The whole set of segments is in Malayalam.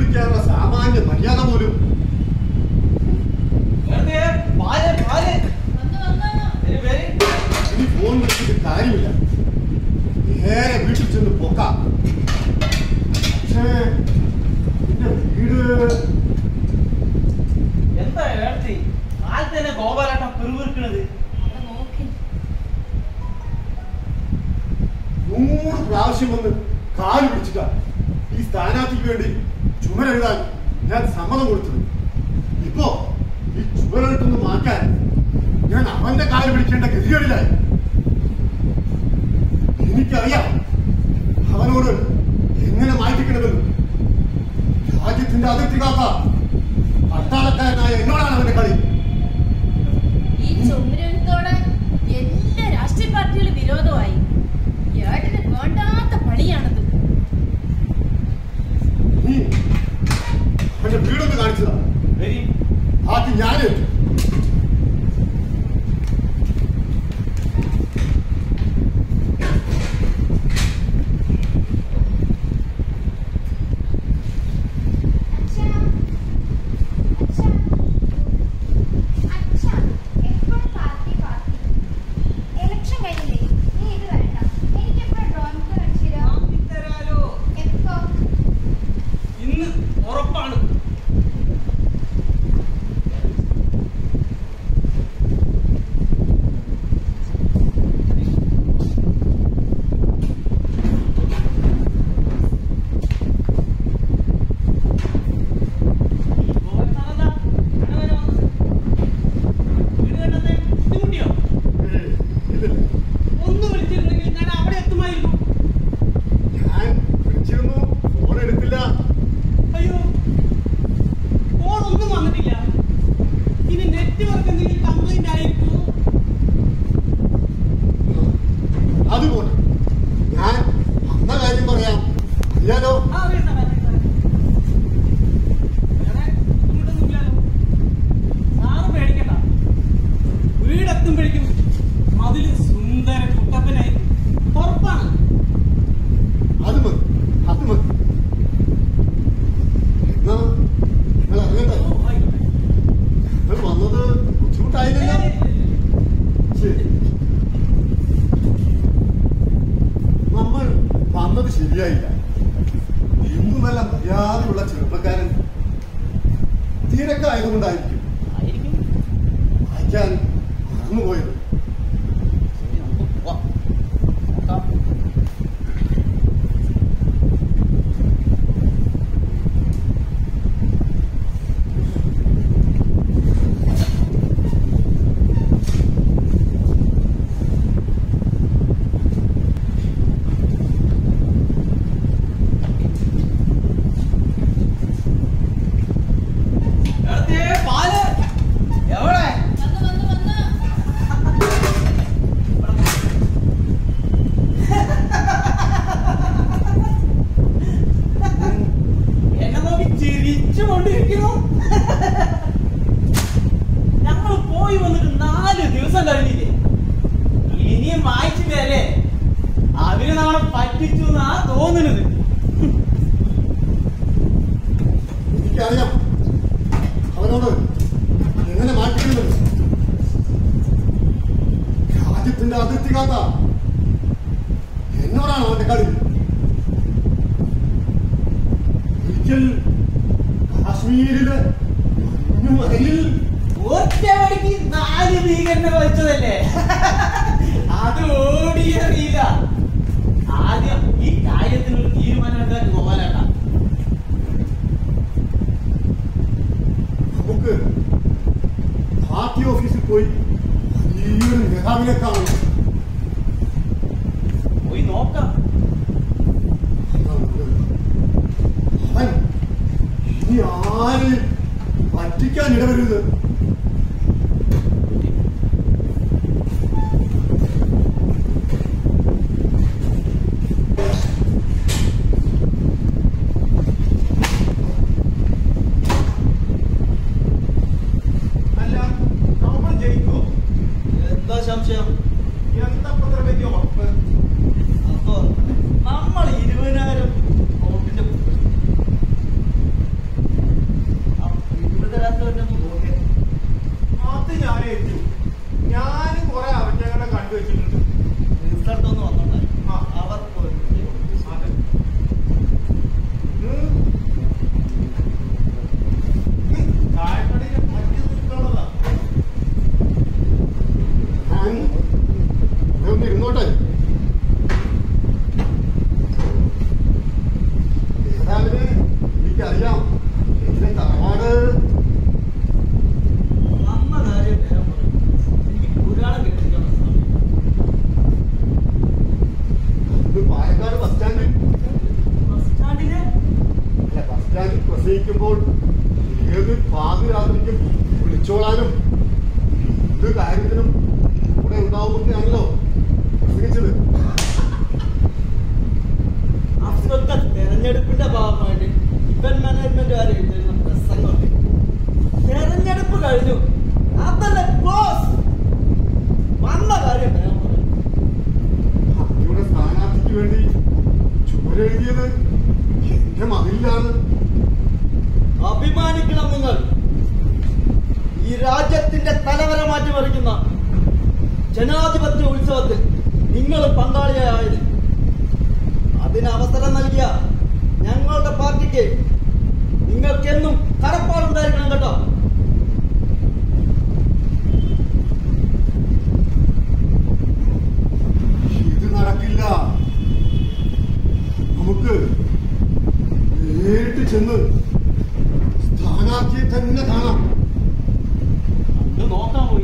വിളിക്കാനുള്ള സാമാന്യ മര്യാദ പോലും വെറുതെ പാല് പാല് വന്ന് വന്ന് വരി വരി ഇനി ഫോൺ വിളിച്ചിട്ട് കാര്യമില്ല നേരെ വീട്ടിൽ ചെന്ന് പോക്കാം പക്ഷേ പിന്നെ വീട് എന്താ ഏർത്തി കാലത്ത് തന്നെ ഗോപാലാട്ടം പിറുപിറുക്കണത് അവിടെ നോക്കി നൂറ് പ്രാവശ്യം വന്ന് കാല് പിടിച്ചിട്ടാ ഈ സ്ഥാനാർത്ഥിക്ക് വേണ്ടി ചുമരെഴുതാൻ ഞാൻ സമ്മതം കൊടുത്തത് ഇപ്പോ ഈ ചുമരെഴുത്തൊന്ന് മാറ്റാൻ ഞാൻ അവന്റെ കാല് പിടിക്കേണ്ട ഗതികളിലായി എനിക്കറിയാം അവനോട് എങ്ങനെ മാറ്റിക്കണമെന്ന് രാജ്യത്തിന്റെ അതിർത്തി കാത്ത പട്ടാളക്കാരനായ എന്നോടാണ് അവന്റെ കളി ഈ ചുമരെഴുത്തോടെ എല്ലാ രാഷ്ട്രീയ പാർട്ടികളും വിരോധമായി ഏട്ടന് വേണ്ടാത്ത പണിയാണത് നീ അവന്റെ വീടൊന്ന് കാണിച്ചതാ വരി ആദ്യം ഞാനേറ്റു അച്ഛാ അച്ഛാ അച്ഛാ എപ്പോഴും പാർട്ടി പാർട്ടി ഇലക്ഷൻ കഴിഞ്ഞില്ലേ നീ ഇത് വേണ്ട എനിക്ക് എപ്പോഴും ഡ്രോയിങ് ബുക്ക് കാണിച്ചു തരാം തരാലോ എപ്പോ ഇന്ന് ഉറപ്പാണ് ഗോപാലനാഥ, അങ്ങനെ വരെ വന്നത്. വീട് കണ്ടെത്താൻ ബുദ്ധിമുട്ടിയോ? ഏയ്, ഇല്ലില്ല. ഒന്ന് വിളിച്ചിരുന്നെങ്കിൽ ഞാൻ അവിടെ എത്തുമായിരുന്നു ഞാൻ വിളിച്ചിരുന്നു ഫോൺ എടുത്തില്ല അയ്യോ ഫോൺ ഒന്നും വന്നിട്ടില്ല ഇനി നെറ്റ്വർക്ക് എന്തെങ്കിലും കംപ്ലൈന്റ് ആയിരിക്കുമോ അത് പോട്ടെ ഞാൻ അന്ന കാര്യം പറയാം അറിയാലോ ആ അറിയാം സാറേ, അറിയാം സാറേ. വേറെ ബുദ്ധിമുട്ടൊന്നുമില്ലല്ലോ. സാറ് പേടിക്കണ്ട വീടെത്തുമ്പോഴേക്കും മതില് സുന്ദര കുട്ടപ്പനായിരിക്കും ഉറപ്പാണ് അത് മതി അത് മതി എന്നാ നിങ്ങൾ അറിയട്ടെ ഓ, ആയിക്കോട്ടെ. നിങ്ങൾ വന്നത് ബുദ്ധിമുട്ടായില്ലല്ലോ ശരി നമ്മൾ വന്നത് ശരിയായില്ല ഇന്നു നല്ല മര്യാദയുള്ള ചെറുപ്പക്കാരൻ തിരക്കായതുകൊണ്ടായിരിക്കും ആയിരിക്കും. വായിക്കാൻ മറന്നുപോയത് ശരി, നമുക്ക് പോവാം. നോക്കാം. ഏടത്തിയേ, പാല് എവിടെ വന്ന് വന്ന് വന്ന് എന്നെ നോക്കി ചിരിച്ചു കൊണ്ടിരിക്കുന്നു ഞങ്ങൾ പോയി വന്നിട്ട് നാല് ദിവസം കഴിഞ്ഞില്ലേ ഇനിയും വായിച്ചിട്ടല്ലേ അവര് നമ്മളെ പറ്റിച്ചു എന്നാ തോന്നുന്നത് എനിക്കറിയാം അവനോട് എങ്ങനെ മാറ്റിക്കണമെന്ന് രാജ്യത്തിന്റെ അതിർത്തി കാത്ത എന്നോടാണ് അവന്റെ കളി ഒരിക്കൽ കാശ്മീരിലെ മഞ്ഞുമലയിൽ ഒറ്റ വഴിക്ക് നാല് ഭീകരനെ വെച്ചതല്ലേ അത് ഓടിയറിയില്ല ആദ്യം ഈ കാര്യത്തിനൊരു തീരുമാനം എടുക്കാൻ ഗോപാലേട്ട നമുക്ക് പാർട്ടി ഓഫീസിൽ പോയി വലിയൊരു നേതാവിനെ കാണണം പോയി നോക്കാം അവൻ ഇനി ആരെയും പറ്റിക്കാൻ ഇടവരുത് അല്ല നമ്മൾ ജയിക്കോ എന്താ സംശയം എന്താ ഇത്ര വലിയ ഉറപ്പ് അപ്പൊ നമ്മൾ ഇരുപതിനായിരം വോട്ടിന്റെ പ്രസംഗിക്കുമ്പോൾ ഏത് പാതിരാത്രിക്കും വിളിച്ചോളാനും എന്ത് കാര്യത്തിനും കൂടെ ഉണ്ടാവുമ്പോഴാണല്ലോ പ്രസംഗിച്ചത് അഫ്സൊക്കെ തെരഞ്ഞെടുപ്പിന്റെ ഭാഗമായിട്ട് ഇവന്റ് മാനേജ്മെന്റ് വരെ എഴുതുന്ന പ്രസംഗമൊക്കെ തെരഞ്ഞെടുപ്പ് കഴിഞ്ഞു അതല്ലേ ക്ലോസ് വന്ന കാര്യം ഞാൻ പറയാം. പാർട്ടിയുടെ സ്ഥാനാർത്ഥിക്ക് വേണ്ടി ചുമരെഴുതിയത് എന്റെ മതിലാണ് അഭിമാനിക്കണം നിങ്ങൾ ഈ രാജ്യത്തിന്റെ തലവര മാറ്റിമറിക്കുന്ന ജനാധിപത്യ ഉത്സവത്തിൽ നിങ്ങൾ പങ്കാളിയായത് അതിന് അവസരം നൽകിയ ഞങ്ങളുടെ പാർട്ടിക്ക് നിങ്ങൾക്കെന്നും കടപ്പാടുണ്ടായിരിക്കണം കേട്ടോ ഇത് നടക്കില്ല നമുക്ക് നേരിട്ട് ചെന്ന് സ്ഥാനാർത്ഥിയെ തന്നെ കാണാം അത് നോക്കാൻ പോയി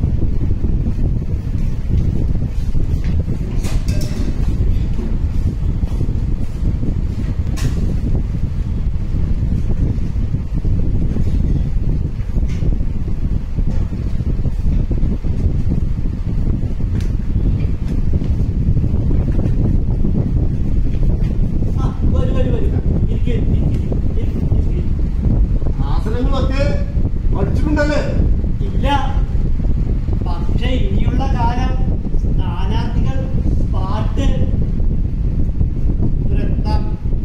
ആ, വരൂ വരൂ വരൂ ഇരിക്ക്, ഇരിക്ക്, ഇരിക്ക്, ഇരിക്ക്. ആസനങ്ങളൊക്കെ പഠിച്ചിട്ടുണ്ടല്ലേ ഇല്ല പക്ഷെ ഇനിയുള്ള കാലം സ്ഥാനാർത്ഥികൾ പാട്ട് നൃത്തം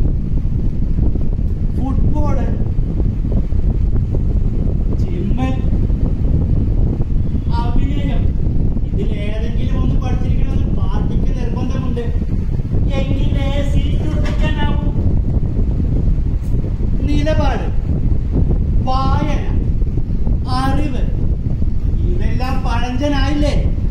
ഫുട്ബോള് ജിമ്മ് അഭിനയം ഇതിലേതെങ്കിലും ഒന്ന് പഠിച്ചിരിക്കണമെന്ന് പാർട്ടിക്ക് നിർബന്ധമുണ്ട് എങ്കിലേ സീറ്റ് ഉറപ്പിക്കാനാവൂ നിലപാട് വായന അറിവ് ഇതെല്ലാം പഴഞ്ചനായില്ലേ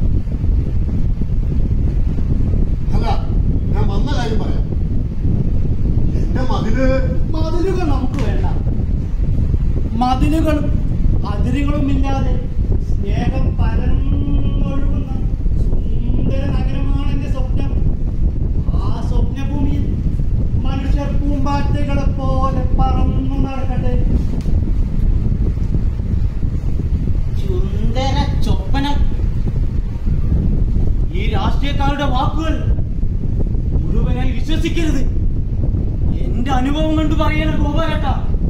അല്ല ഞാൻ വന്ന കാര്യം പറയാം എന്റെ മതില് മതിലുകൾ നമുക്ക് വേണ്ട മതിലുകളും അതിരുകളും ഇല്ലാതെ സ്നേഹം പരന്നൊഴുകുന്ന സുന്ദര നഗരമാണ് എന്റെ സ്വപ്നം ആ സ്വപ്നഭൂമിയിൽ മനുഷ്യർ പൂമ്പാറ്റകളെ പോലെ പറന്നു നടക്കട്ടെ ചുന്ദര ചൊപ്പനം ഈ രാഷ്ട്രീയക്കാരുടെ വാക്കുകൾ മുഴുവനായി വിശ്വസിക്കരുത് എന്റെ അനുഭവം കൊണ്ട് പറയണ ഗോപാലേട്ട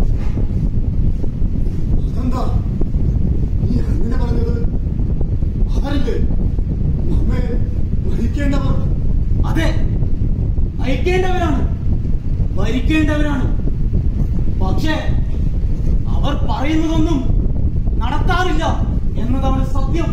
അതെന്താ നീ അങ്ങനെ പറഞ്ഞത് അവരല്ലേ നമ്മെ ഭരിക്കേണ്ടവർ അതെ നയിക്കേണ്ടവരാണ് ഭരിക്കേണ്ടവരാണ് പക്ഷേ അവർ പറയുന്നതൊന്നും നടത്താറില്ല എന്നതാണ് സത്യം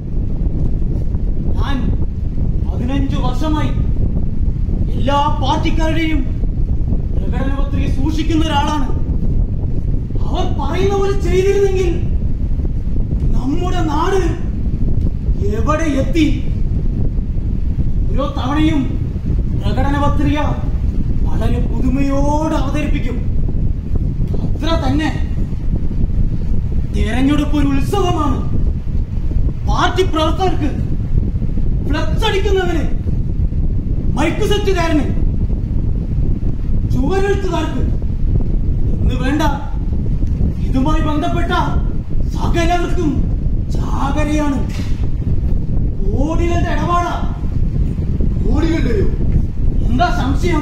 ഞാൻ പതിനഞ്ചു വർഷമായി എല്ലാ പാർട്ടിക്കാരുടെയും പ്രകടന പത്രിക സൂക്ഷിക്കുന്ന ഒരാളാണ് അവർ പറയുന്ന പോലെ ചെയ്തിരുന്നെങ്കിൽ നമ്മുടെ നാട് എവിടെ എത്തി ഓരോ തവണയും പ്രകടന പത്രിക വളരെ പുതുമയോട് അവതരിപ്പിക്കും അത്ര തന്നെ തെരഞ്ഞെടുപ്പ് ഒരു ഉത്സവമാണ് പാർട്ടി പ്രവർത്തകർക്ക് ഫ്ലക്സ് അടിക്കുന്നവന് മൈക്ക് സെറ്റുകാരന് ചുവരെഴുത്തുകാർക്ക് എന്ന് വേണ്ട ഇതുമായി ബന്ധപ്പെട്ട സകലവർക്കും ജാഗരയാണ് കോടികളുടെ ഇടപാടാ കോടികളുടെയോ എന്താ സംശയം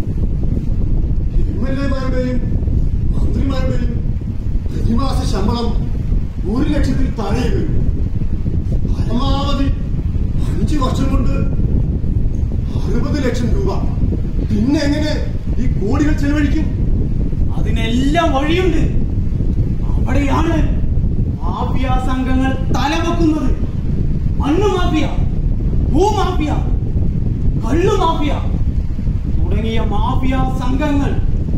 എം എൽ എമാരുടെയും മന്ത്രിമാരുടെയും പ്രതിമാസ ശമ്പളം ഒരു ലക്ഷത്തിൽ താഴെ വരും പരമാവധി അഞ്ച് വർഷം കൊണ്ട് അറുപത് ലക്ഷം രൂപ പിന്നെ എങ്ങനെ ഈ കോടികൾ ചെലവഴിക്കും അതിനെല്ലാം വഴിയുണ്ട് അവിടെയാണ് മാഫിയ സംഘങ്ങൾ തലവെക്കുന്നത് മണ്ണ് മാഫിയ ഭൂമാഫിയ കള്ളു മാഫിയ തുടങ്ങിയ മാഫിയ സംഘങ്ങൾ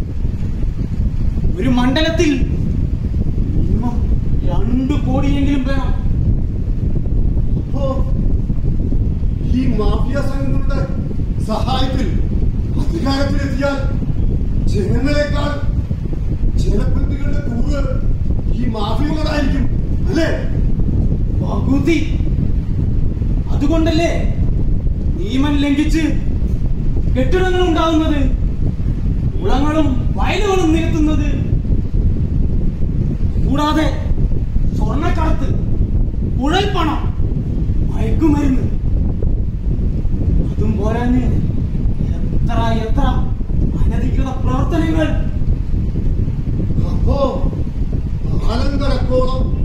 ഒരു മണ്ഡലത്തിൽ മിനിമം രണ്ടു കോടിയെങ്കിലും വേണം അപ്പോ ഈ മാഫിയ സംഘങ്ങളുടെ സഹായത്തിൽ അധികാരത്തിലെത്തിയാൽ ജനങ്ങളെക്കാൾ ജനപ്രതിനിധികളുടെ കൂറ് ഈ മാഫിയകളായിരിക്കും അല്ലേ പകുതി അതുകൊണ്ടല്ലേ നിയമം ലംഘിച്ച് കെട്ടിടങ്ങൾ ഉണ്ടാകുന്നത് കുളങ്ങളും വയലുകളും നിരത്തുന്നത് കൂടാതെ സ്വർണ്ണക്കടത്ത് കുഴൽപ്പണം മയക്കുമരുന്ന് അതും പോരാഞ്ഞ് എത്ര എത്ര അനധികൃത പ്രവർത്തനങ്ങൾ അപ്പോ കാലം കടക്കോളം